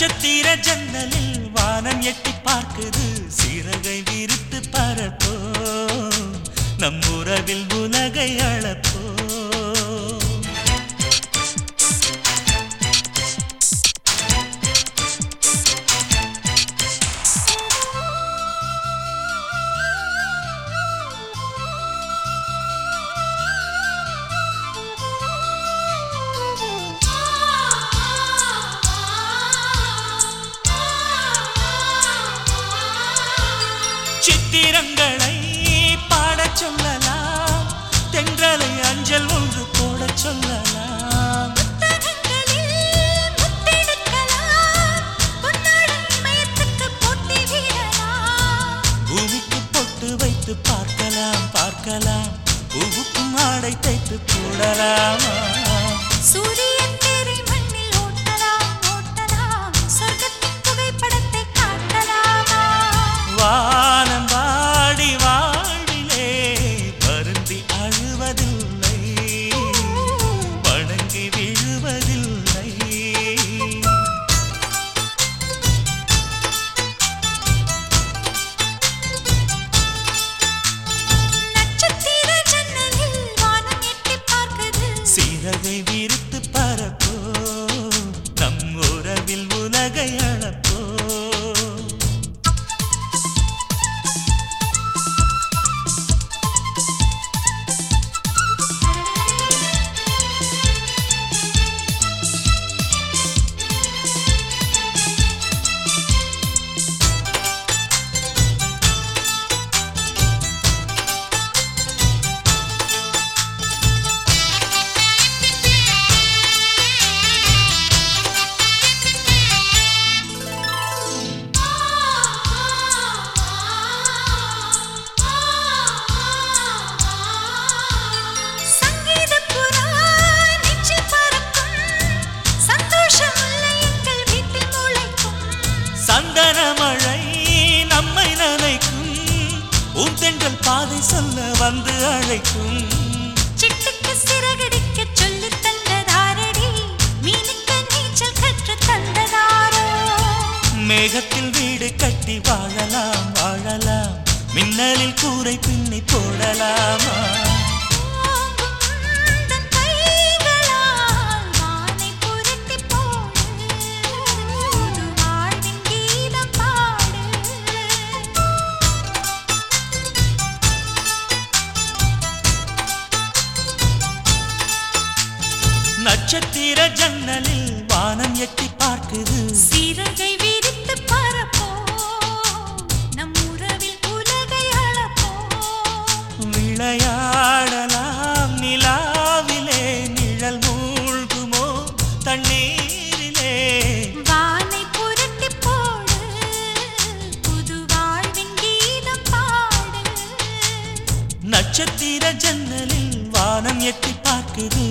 நட்சத்திர ஜன்னலில் வானம் எட்டி பார்க்குது சிறகை விரித்து பரப்போ நம் உறவில் உலகை அளப்போ சித்திரங்களை பாடச் சொல்லலாம் தென்றலை அஞ்சல் ஒன்று போடச் சொல்லலாம் புத்தகங்களில் முத்தெடுக்கலாம் பொன்னாடை இமயத்துக்கு போட்டி விடலாம் பூமிக்கு பொட்டு வைத்து பார்க்கலாம் பார்க்கலாம் பூவுக்கும் ஆடை தைத்து போடலாமா சூரியன் தேரை மண்ணில் ஓட்டலாம் ஓட்டலாம் சொர்க்கத்தின் புகைப்படத்தை காட்டலாமா வானம் வாடி வாழ்விலே வருந்தி அழுவதில்லை வணங்கி விழுவதில்லை நட்சத்திர ஜன்னலில் வானம் எட்டி பார்க்குது சிறகை விரித்து பரப்போ நம் உறவில் உலகை அளப்போ சங்கீதப் புறா நெஞ்சில் பறக்கும் சந்தோஷம் முல்லை எங்கள் வீட்டில் முளைக்கும் சந்தன மழை நம்மை நனைக்கும் உன் தென்றல் பாதை சொல்ல வந்து அழைக்கும் சிட்டுக்கு சிறகடிக்கச் சொல்லித் தந்ததாரடி மீனுக்கு நீச்சல் கற்றுத் தந்ததாரோ மேகத்தில் வீடு கட்டி வாழலாம் வாழலாம் மின்னலில் கூரை பின்னி போடலாமா ஓங்கும் உந்தன் கைகளால் வானை புரட்டிப் போடு. புது வாழ்வின் கீதம் பாடு நட்சத்திர ஜன்னலில் வானம் எட்டி பார்க்குது சிறகை விரித்து பரப்போ நம் உறவில் உலகை அளப்போம் விளையாடலாம் நிலாவிலே நிழல் மூழ்குமோ தண்ணீரிலே வானை புரட்டி போடு புது வாழ்வின் கீதம் பாடு நட்சத்திர ஜன்னலில் வானம் எட்டி பார்க்குது